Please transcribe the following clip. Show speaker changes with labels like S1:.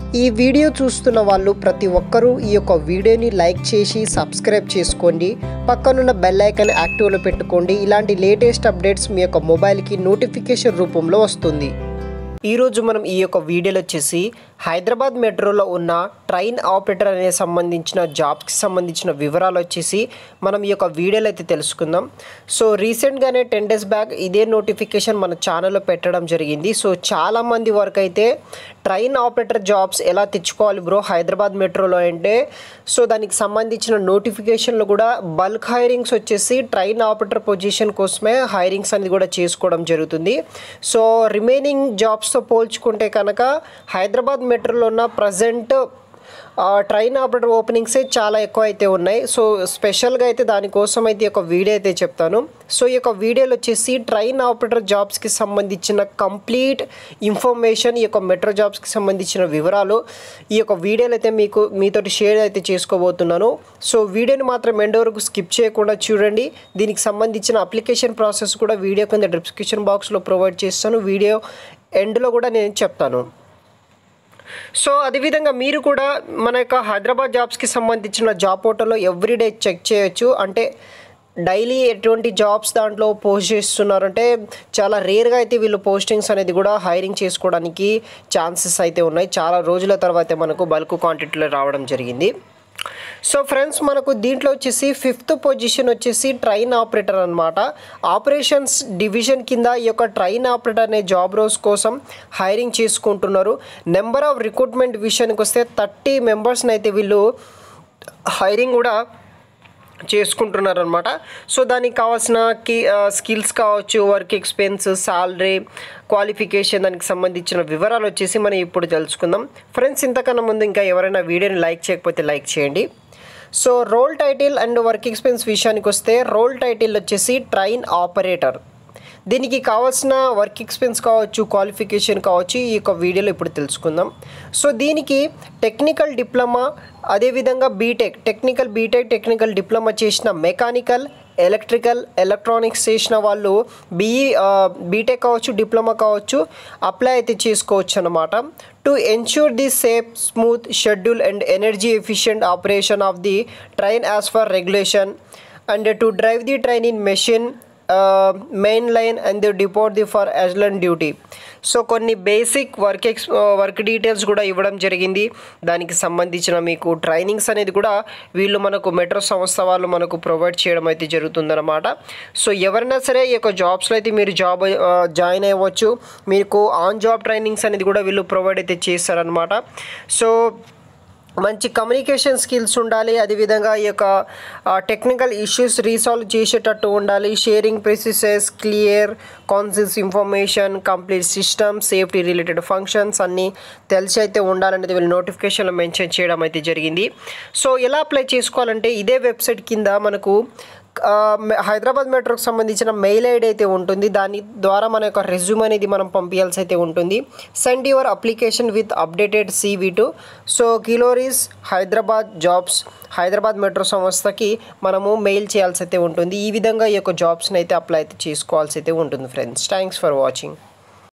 S1: ఈ వీడియో చూస్తున్న వాళ్ళు ప్రతి ఒక్కరూ ఈ యొక్క వీడియోని లైక్ చేసి సబ్స్క్రైబ్ చేసుకోండి పక్కనున్న బెల్ ఐకాన్ యాక్టివ్లో పెట్టుకోండి ఇలాంటి లేటెస్ట్ అప్డేట్స్ మీ యొక్క మొబైల్కి నోటిఫికేషన్ రూపంలో వస్తుంది ఈరోజు మనం ఈ యొక్క వీడియోలో వచ్చేసి హైదరాబాద్ మెట్రోలో ఉన్న ట్రైన్ ఆపరేటర్ అనే సంబంధించిన జాబ్స్కి సంబంధించిన వివరాలు వచ్చేసి మనం ఈ యొక్క వీడియోలో అయితే తెలుసుకుందాం సో రీసెంట్గానే టెన్ డేస్ బ్యాక్ ఇదే నోటిఫికేషన్ మన ఛానల్లో పెట్టడం జరిగింది సో చాలామంది వరకు అయితే ట్రైన్ ఆపరేటర్ జాబ్స్ ఎలా తెచ్చుకోవాలి బ్రో హైదరాబాద్ మెట్రోలో అంటే సో దానికి సంబంధించిన నోటిఫికేషన్లు కూడా బల్క్ హైరింగ్స్ వచ్చేసి ట్రైన్ ఆపరేటర్ పొజిషన్ కోసమే హైరింగ్స్ అనేది కూడా చేసుకోవడం జరుగుతుంది సో రిమైనింగ్ జాబ్స్తో పోల్చుకుంటే కనుక హైదరాబాద్ మెట్రోలో ఉన్న ప్రజెంట్ ట్రైన్ ఆపరేటర్ ఓపెనింగ్సే చాలా ఎక్కువ అయితే ఉన్నాయి సో స్పెషల్గా అయితే దానికోసం అయితే ఒక వీడియో అయితే చెప్తాను సో ఈ యొక్క వీడియోలో వచ్చేసి ట్రైన్ ఆపరేటర్ జాబ్స్కి సంబంధించిన కంప్లీట్ ఇన్ఫర్మేషన్ ఈ యొక్క మెట్రో జాబ్స్కి సంబంధించిన వివరాలు ఈ యొక్క వీడియోలో అయితే మీకు మీతోటి షేర్ అయితే చేసుకోబోతున్నాను సో వీడియోని మాత్రం ఎండ్ వరకు స్కిప్ చేయకుండా చూడండి దీనికి సంబంధించిన అప్లికేషన్ ప్రాసెస్ కూడా వీడియో కింద డిస్క్రిప్షన్ బాక్స్లో ప్రొవైడ్ చేస్తాను వీడియో ఎండ్లో కూడా నేను చెప్తాను సో అదేవిధంగా మీరు కూడా మన యొక్క హైదరాబాద్ జాబ్స్కి సంబంధించిన జాబ్ పోర్టల్లో ఎవ్రీడే చెక్ చేయొచ్చు అంటే డైలీ ఎటువంటి జాబ్స్ దాంట్లో పోస్ట్ చేస్తున్నారంటే చాలా రేర్గా అయితే వీళ్ళు పోస్టింగ్స్ అనేది కూడా హైరింగ్ చేసుకోవడానికి ఛాన్సెస్ అయితే ఉన్నాయి చాలా రోజుల తర్వాత మనకు బల్క్ క్వాంటిటీలో రావడం జరిగింది సో ఫ్రెండ్స్ మనకు దీంట్లో వచ్చేసి ఫిఫ్త్ పొజిషన్ వచ్చేసి ట్రైన్ ఆపరేటర్ అనమాట ఆపరేషన్స్ డివిజన్ కింద ఈ యొక్క ట్రైన్ ఆపరేటర్ అనే జాబ్ రోస్ కోసం హైరింగ్ చేసుకుంటున్నారు నెంబర్ ఆఫ్ రిక్రూట్మెంట్ విషయానికి వస్తే థర్టీ మెంబర్స్ని అయితే వీళ్ళు హైరింగ్ కూడా చేసుకుంటున్నారు అనమాట సో దానికి కావాల్సిన కీ స్కిల్స్ కావచ్చు వర్క్ ఎక్స్పెన్స్ సాలరీ క్వాలిఫికేషన్ దానికి సంబంధించిన వివరాలు వచ్చేసి మనం ఇప్పుడు తెలుసుకుందాం ఫ్రెండ్స్ ఇంతకన్నా ముందు ఇంకా ఎవరైనా వీడియోని లైక్ చేయకపోతే లైక్ చేయండి so role title and work experience విషయానికి వస్తే రోల్ టైటిల్ వచ్చేసి ట్రైన్ ఆపరేటర్ దీనికి కావాల్సిన వర్క్ ఎక్స్పెన్స్ కావచ్చు క్వాలిఫికేషన్ కావచ్చు ఈ యొక్క వీడియోలో ఇప్పుడు తెలుసుకుందాం సో దీనికి టెక్నికల్ డిప్లొమా అదేవిధంగా BTech technical BTech technical diploma చేసిన మెకానికల్ ఎలక్ట్రికల్ ఎలక్ట్రానిక్స్ చేసిన వాళ్ళు బీఈ బీటెక్ కావచ్చు డిప్లొమా కావచ్చు అప్లై అయితే చేసుకోవచ్చు అనమాట to ensure the safe smooth schedule and energy efficient operation of the train as for regulation and to drive the train in machine main line and deport the for ఎజ్లన్ duty so కొన్ని basic work ex work details కూడా ఇవ్వడం జరిగింది దానికి సంబంధించిన మీకు trainings అనేది కూడా వీళ్ళు మనకు మెట్రో సంస్థ వాళ్ళు మనకు ప్రొవైడ్ చేయడం అయితే జరుగుతుందన్నమాట సో ఎవరైనా సరే ఈ యొక్క జాబ్స్లో అయితే మీరు జాబ్ జాయిన్ అవ్వచ్చు మీకు ఆన్ జాబ్ ట్రైనింగ్స్ అనేది కూడా వీళ్ళు ప్రొవైడ్ అయితే చేస్తారనమాట సో మంచి కమ్యూనికేషన్ స్కిల్స్ ఉండాలి అదేవిధంగా ఈ యొక్క టెక్నికల్ ఇష్యూస్ రీసాల్వ్ చేసేటట్టు ఉండాలి sharing processes clear concise information complete system safety related functions అన్నీ తెలిసి అయితే ఉండాలనేది వీళ్ళు నోటిఫికేషన్లో మెన్షన్ చేయడం అయితే జరిగింది సో ఎలా అప్లై చేసుకోవాలంటే ఇదే వెబ్సైట్ కింద మనకు హైదరాబాద్ మెట్రోకి సంబంధించిన మెయిల్ ఐడి అయితే ఉంటుంది దాని ద్వారా మన యొక్క రెజ్యూమ్ అనేది మనం పంపించాల్సి అయితే ఉంటుంది send your application with updated CV to so కిలోరీస్ హైదరాబాద్ జాబ్స్ హైదరాబాద్ మెట్రో సంస్థకి మనము మెయిల్ చేయాల్సి అయితే ఉంటుంది ఈ విధంగా ఈ యొక్క జాబ్స్ని అయితే అప్లై అయితే చేసుకోవాల్సి అయితే ఉంటుంది ఫ్రెండ్స్ థ్యాంక్స్ ఫర్ వాచింగ్